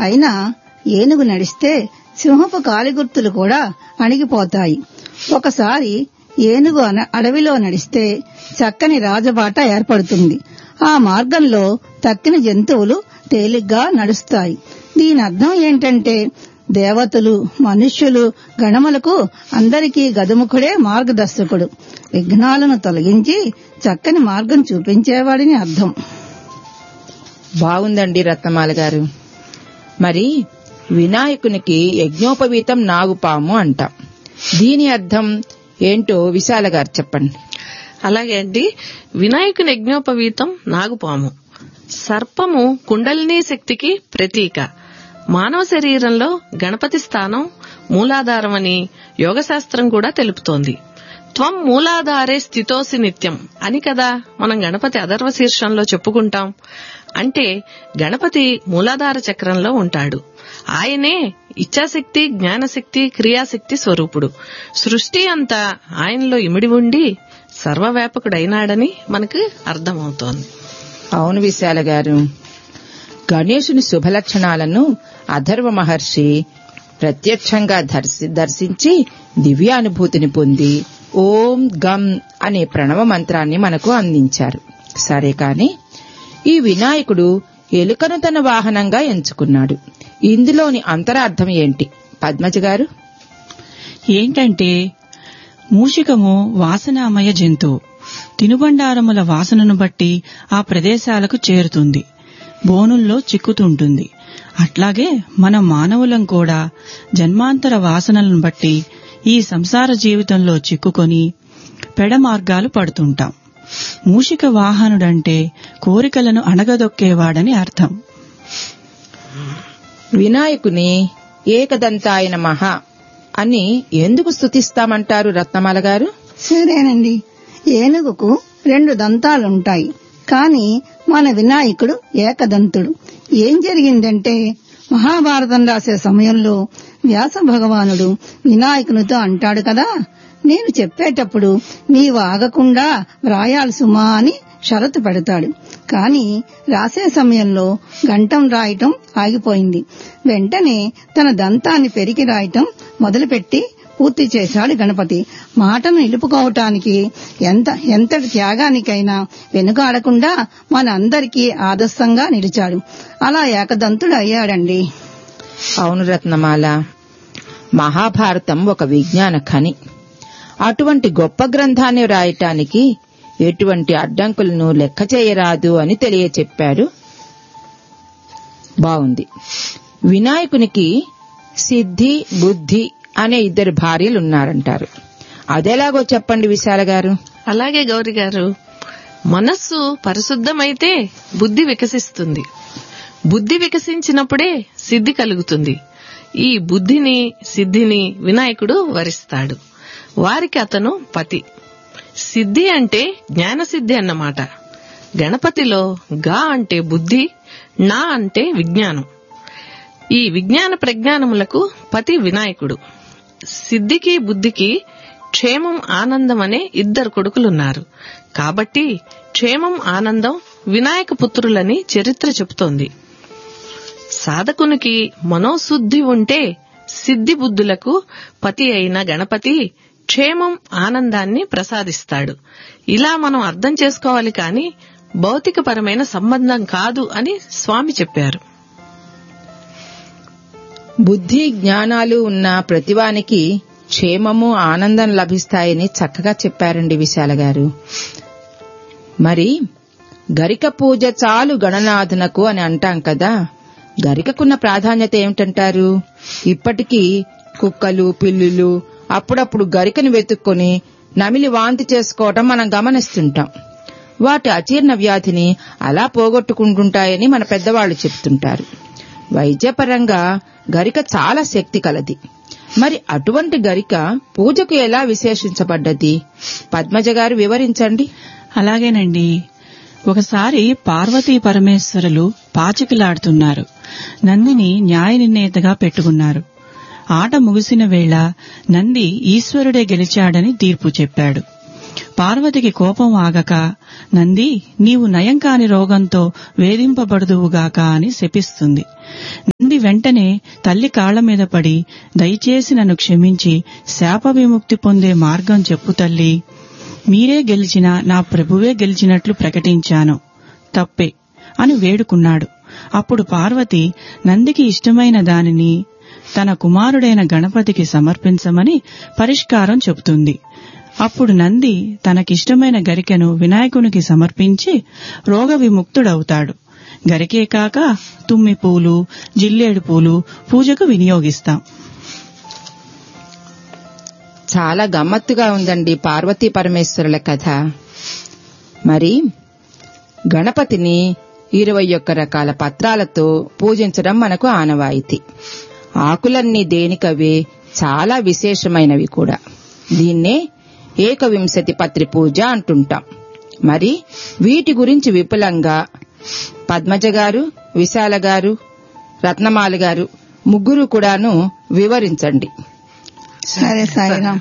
అయినా ఏనుగు నడిస్తే సింహపు కాలిగుర్తులు కూడా అణిగిపోతాయి ఒకసారి ఏనుగు అన- అడవిలో నడిస్తే చక్కని రాజబాట ఏర్పడుతుంది ఆ మార్గంలో తక్కిన జంతువులు తేలిగ్గా నడుస్తాయి దీని అర్థం ఏంటంటే దేవతలు మనుష్యులు గణములకు అందరికీ గదుముఖుడే మార్గదర్శకుడు విఘ్నాలను తొలగించి చక్కని మార్గం చూపించేవాడిని అర్థం బాగుందండి రత్నమాల గారు మరి వినాయకునికి యజ్ఞోపవీతం నాగుపాము అంటాం దీని అర్థం ఏంటో విశాల గారు చెప్పండి అలాగే అండి వినాయకుని యజ్ఞోపవీతం నాగుపాము సర్పము కుండలినీ శక్తికి ప్రతీక మానవ శరీరంలో గణపతి స్థానం మూలాధారమని యోగశాస్త్రం కూడా తెలుపుతోంది త్వం మూలాధారే స్థితోసి నిత్యం అని కదా మనం గణపతి అధర్వ శీర్షంలో చెప్పుకుంటాం అంటే గణపతి మూలాధార చక్రంలో ఉంటాడు ఆయనే ఇచ్ఛాశక్తి జ్ఞానశక్తి క్రియాశక్తి స్వరూపుడు సృష్టి అంతా ఆయనలో ఇమిడి ఉండి సర్వవ్యాపకుడైనాడని మనకు అర్థమవుతోంది అవును విశాల గారు గణేశుని శుభలక్షణాలను అధర్వ మహర్షి ప్రత్యక్షంగా దర్శి దర్శించి దివ్యానుభూతిని పొంది ఓం గం అనే ప్రణవ మంత్రాన్ని మనకు అందించారు సరే కాని ఈ వినాయకుడు ఎలుకను తన వాహనంగా ఎంచుకున్నాడు ఇందులోని అంతరార్థం ఏంటి పద్మజ గారు ఏంటంటే మూషికము వాసనామయ జంతువు తినుబండారముల వాసనను బట్టి ఆ ప్రదేశాలకు చేరుతుంది బోనుల్లో చిక్కుతుంటుంది అట్లాగే మన మానవులం కూడా జన్మాంతర వాసనలను బట్టి ఈ సంసార జీవితంలో చిక్కుకొని పెడ మార్గాలు పడుతుంటాం మూషిక వాహనుడంటే కోరికలను అణగదొక్కేవాడని అర్థం వినాయకుని ఏకదంతాయన మహా అని ఎందుకు స్తుతిస్తామంటారు రత్నమాల గారు సరేనండి ఏనుగుకు రెండు దంతాలుంటాయి కాని మన వినాయకుడు ఏకదంతుడు ఏం జరిగిందంటే మహాభారతం రాసే సమయంలో వ్యాస భగవానుడు వినాయకునితో అంటాడు కదా నేను చెప్పేటప్పుడు నీవు ఆగకుండా వ్రాయాలి సుమా అని షరతు పెడతాడు కాని రాసే సమయంలో గంటం రాయటం ఆగిపోయింది వెంటనే తన దంతాన్ని పెరికి రాయటం మొదలుపెట్టి పూర్తి చేశాడు గణపతి మాటను నిలుపుకోవటానికి ఎంత ఎంతటి త్యాగానికైనా వెనుకాడకుండా మన అందరికీ ఆదర్శంగా నిలిచాడు అలా ఏకదంతుడు అయ్యాడండి అవును రత్నమాల మహాభారతం ఒక విజ్ఞాన ఖని అటువంటి గొప్ప గ్రంథాన్ని రాయటానికి ఎటువంటి అడ్డంకులను లెక్క చేయరాదు అని తెలియచెప్పాడు బావుంది వినాయకునికి సిద్ధి బుద్ధి అనే ఇద్దరు భార్యలున్నారంటారు అదెలాగో చెప్పండి విశాల గారు అలాగే గౌరి గారు మనస్సు పరిశుద్ధమైతే బుద్ధి వికసిస్తుంది బుద్ధి వికసించినప్పుడే సిద్ధి కలుగుతుంది ఈ బుద్ధిని సిద్ధిని వినాయకుడు వరిస్తాడు వారికి అతను పతి సిద్ధి అంటే జ్ఞానసిద్ధి అన్నమాట గణపతిలో గా అంటే బుద్ధి నా అంటే విజ్ఞానం ఈ విజ్ఞాన ప్రజ్ఞానములకు పతి వినాయకుడు సిద్ధికి బుద్ధికి క్షేమం ఆనందం అనే ఇద్దరు కొడుకులున్నారు కాబట్టి క్షేమం ఆనందం వినాయక పుత్రులని చరిత్ర చెబుతోంది సాధకునికి మనోశుద్ధి ఉంటే సిద్ధి బుద్ధులకు పతి అయిన గణపతి క్షేమం ఆనందాన్ని ప్రసాదిస్తాడు ఇలా మనం అర్థం చేసుకోవాలి కాని భౌతికపరమైన సంబంధం కాదు అని స్వామి చెప్పారు బుద్ధి జ్ఞానాలు ఉన్న ప్రతివానికి క్షేమము ఆనందం లభిస్తాయని చక్కగా చెప్పారండి విశాల గారు మరి గరిక పూజ చాలు గణనాథునకు అని అంటాం కదా గరికకున్న ప్రాధాన్యత ఏమిటంటారు ఇప్పటికీ కుక్కలు పిల్లులు అప్పుడప్పుడు గరికను వెతుక్కొని నమిలి వాంతి చేసుకోవటం మనం గమనిస్తుంటాం వాటి అజీర్ణ వ్యాధిని అలా పోగొట్టుకుంటుంటాయని మన పెద్దవాళ్లు చెప్తుంటారు వైద్యపరంగా గరిక చాలా శక్తి కలది మరి అటువంటి గరిక పూజకు ఎలా విశేషించబడ్డది పద్మజ గారు వివరించండి అలాగేనండి ఒకసారి పార్వతీ పరమేశ్వరులు పాచికలాడుతున్నారు నందిని న్యాయ నిర్ణేతగా పెట్టుకున్నారు ఆట ముగిసిన వేళ నంది ఈశ్వరుడే గెలిచాడని తీర్పు చెప్పాడు పార్వతికి కోపం ఆగక నంది నీవు నయం కాని రోగంతో వేధింపబడుదువుగాక అని శపిస్తుంది నంది నంది వెంటనే తల్లి కాళ్ల మీద పడి దయచేసి నన్ను క్షమించి శాప విముక్తి పొందే మార్గం చెప్పు తల్లి మీరే గెలిచిన నా ప్రభువే గెలిచినట్లు ప్రకటించాను తప్పే అని వేడుకున్నాడు అప్పుడు పార్వతి నందికి ఇష్టమైన దానిని తన కుమారుడైన గణపతికి సమర్పించమని పరిష్కారం చెబుతుంది అప్పుడు నంది తనకిష్టమైన గరికెను వినాయకునికి సమర్పించి రోగ విముక్తుడవుతాడు గరికే కాక తుమ్మి పూలు జిల్లేడు పూలు పూజకు వినియోగిస్తాం చాలా గమ్మత్తుగా ఉందండి పార్వతీ పరమేశ్వరుల కథ మరి గణపతిని ఇరవై ఒక్క రకాల పత్రాలతో పూజించడం మనకు ఆనవాయితీ ఆకులన్నీ దేనికవే చాలా విశేషమైనవి కూడా దీన్నే ఏకవింశతి పత్రి పూజ అంటుంటాం మరి వీటి గురించి విపులంగా పద్మజ గారు విశాల గారు రత్నమాల గారు ముగ్గురు కూడాను వివరించండి సరే సాయిరాం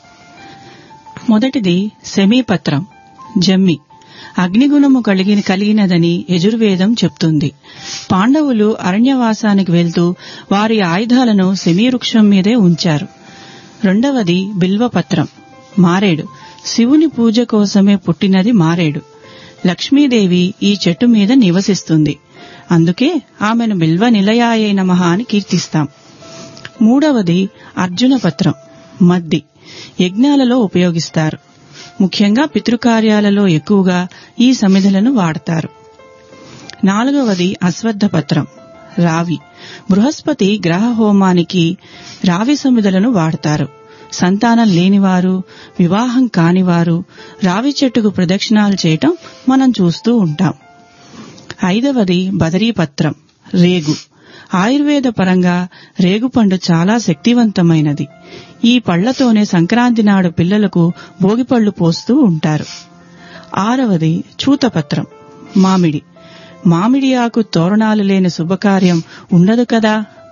మొదటిది సెమీపత్రం జమ్మి అగ్నిగుణము కలిగిన కలిగినదని యజుర్వేదం చెప్తుంది పాండవులు అరణ్యవాసానికి వెళ్తూ వారి ఆయుధాలను సెమీవృక్షం మీదే ఉంచారు రెండవది బిల్వపత్రం మారేడు శివుని పూజ కోసమే పుట్టినది మారేడు లక్ష్మీదేవి ఈ చెట్టు మీద నివసిస్తుంది అందుకే ఆమెను బిల్వ నిలయాయ నమః అని కీర్తిస్తాం మూడవది అర్జునపత్రం మద్ది యజ్ఞాలలో ఉపయోగిస్తారు ముఖ్యంగా పితృకార్యాలలో ఎక్కువగా ఈ సమిధులను వాడతారు నాలుగవది అశ్వత్థపత్రం రావి బృహస్పతి గ్రహ హోమానికి రావి సమిధులను వాడతారు సంతానం లేనివారు వివాహం కానివారు రావి చెట్టుకు ప్రదక్షిణాలు చేయటం మనం చూస్తూ ఉంటాం ఐదవది బదరీపత్రం రేగు ఆయుర్వేద పరంగా రేగుపండు చాలా శక్తివంతమైనది ఈ పళ్లతోనే సంక్రాంతి నాడు పిల్లలకు భోగిపళ్లు పోస్తూ ఉంటారు ఆరవది చూతపత్రం మామిడి మామిడి ఆకు తోరణాలు లేని శుభకార్యం ఉండదు కదా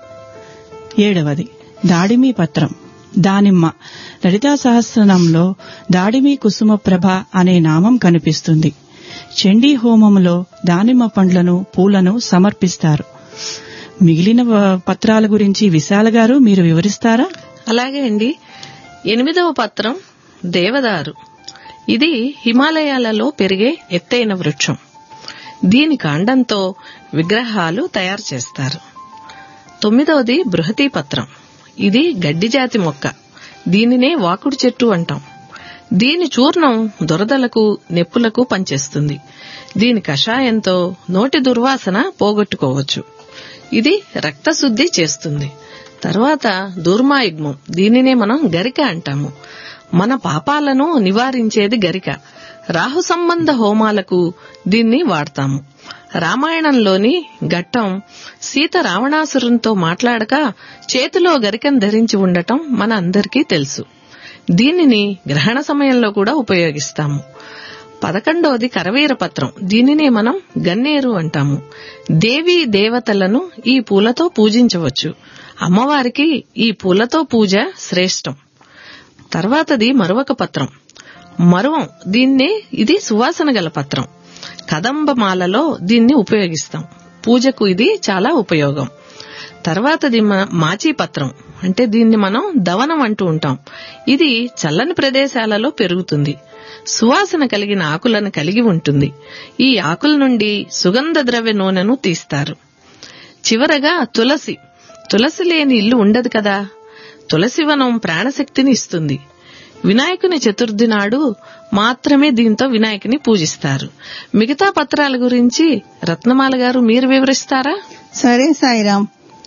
ఏడవది దాడిమీ పత్రం దానిమ్మ లలితా సహస్రనంలో దాడిమి కుసుమ ప్రభ అనే నామం కనిపిస్తుంది చండీ హోమములో దానిమ్మ పండ్లను పూలను సమర్పిస్తారు మిగిలిన వ- పత్రాల గురించి విశాల గారు మీరు వివరిస్తారా అలాగే అండి ఎనిమిదవ పత్రం దేవదారు ఇది హిమాలయాలలో పెరిగే ఎత్తైన వృక్షం దీని కాండంతో విగ్రహాలు తయారు చేస్తారు తొమ్మిదవది బృహతీ పత్రం ఇది గడ్డి జాతి మొక్క దీనినే వాకుడు చెట్టు అంటాం దీని చూర్ణం దురదలకు నెప్పులకు పనిచేస్తుంది దీని కషాయంతో నోటి దుర్వాసన పోగొట్టుకోవచ్చు ఇది రక్తశుద్ధి చేస్తుంది తర్వాత దూర్మాయుగ్మం దీనినే మనం గరిక అంటాము మన పాపాలను నివారించేది గరిక రాహు సంబంధ హోమాలకు దీన్ని వాడతాము రామాయణంలోని ఘట్టం సీత రావణాసురునితో మాట్లాడక చేతిలో గరికను ధరించి ఉండటం మన అందరికీ తెలుసు దీనిని గ్రహణ సమయంలో కూడా ఉపయోగిస్తాము పదకొండవది కరవీర పత్రం దీనినే మనం గన్నేరు అంటాము దేవీ దేవతలను ఈ పూలతో పూజించవచ్చు అమ్మవారికి ఈ పూలతో పూజ శ్రేష్టం తర్వాతది మరువక పత్రం మరువం దీన్నే ఇది సువాసన గల పత్రం కదంబమాలలో దీన్ని ఉపయోగిస్తాం పూజకు ఇది చాలా ఉపయోగం తర్వాతది మ- మాచీ పత్రం అంటే దీన్ని మనం దవనం అంటూ ఉంటాం ఇది చల్లని ప్రదేశాలలో పెరుగుతుంది సువాసన కలిగిన ఆకులను కలిగి ఉంటుంది ఈ ఆకుల నుండి సుగంధ ద్రవ్య నూనెను తీస్తారు చివరగా తులసి తులసి లేని ఇల్లు ఉండదు కదా తులసి వనం ప్రాణశక్తిని ఇస్తుంది వినాయకుని చతుర్థి నాడు మాత్రమే దీంతో వినాయకుని పూజిస్తారు మిగతా పత్రాల గురించి రత్నమాల గారు మీరు వివరిస్తారా సరే సాయిరాం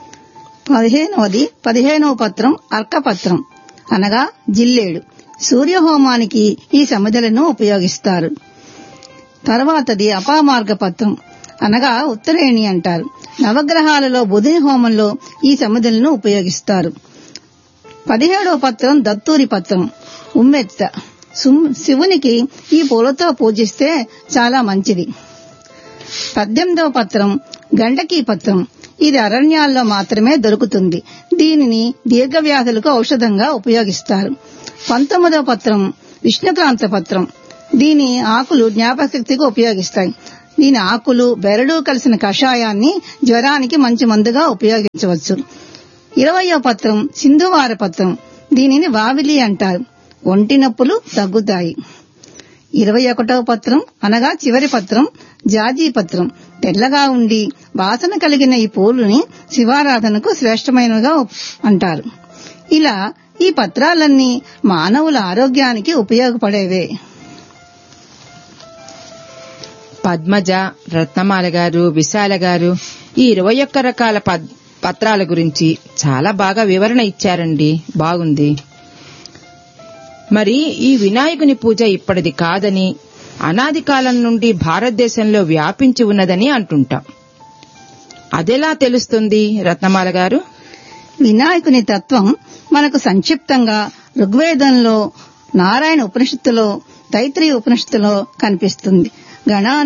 పదిహేనవది పదిహేనవ పత్రం అర్కపత్రం అనగా జిల్లేడు సూర్యహోమానికి ఈ సమిధలను ఉపయోగిస్తారు తర్వాతది అపామార్గ పత్రం అనగా ఉత్తరేణి అంటారు నవగ్రహాలలో బుధుని హోమంలో ఈ సమిధలను ఉపయోగిస్తారు పదిహేడవ పత్రం దత్తూరి పత్రం ఉమ్మెత్త సుమ్- శివునికి ఈ పూలతో పూజిస్తే చాలా మంచిది పద్దెనిమిదవ పత్రం గండకీ పత్రం ఇది అరణ్యాల్లో మాత్రమే దొరుకుతుంది దీనిని దీర్ఘవ్యాధులకు ఔషధంగా ఉపయోగిస్తారు పంతొమ్మిదవ పత్రం విష్ణుక్రాంత పత్రం దీని ఆకులు జ్ఞాపకశక్తికి ఉపయోగిస్తాయి దీని ఆకులు బెరడు కలిసిన కషాయాన్ని జ్వరానికి మంచి మందుగా ఉపయోగించవచ్చు ఇరవయో పత్రం సింధువార పత్రం దీనిని వావిలి అంటారు ఒంటి నొప్పులు తగ్గుతాయి ఇరవై ఒకటవ పత్రం అనగా చివరి పత్రం జాజీ పత్రం తెల్లగా ఉండి వాసన కలిగిన ఈ పూలుని శివారాధనకు శ్రేష్టమైనగా అంటారు ఇలా ఈ పత్రాలన్నీ మానవుల ఆరోగ్యానికి ఉపయోగపడేవే పద్మజ రత్నమాల గారు విశాల గారు ఈ ఇరవై ఒక్క రకాల పద్- పత్రాల గురించి చాలా బాగా వివరణ ఇచ్చారండి బాగుంది మరి ఈ వినాయకుని పూజ ఇప్పటిది కాదని అనాది కాలం నుండి భారతదేశంలో వ్యాపించి ఉన్నదని అంటుంటాం అదెలా తెలుస్తుంది రత్నమాల గారు వినాయకుని తత్వం మనకు సంక్షిప్తంగా ఋగ్వేదంలో నారాయణ ఉపనిషత్తులో తైత్రీయ ఉపనిషత్తులో కనిపిస్తుంది గణా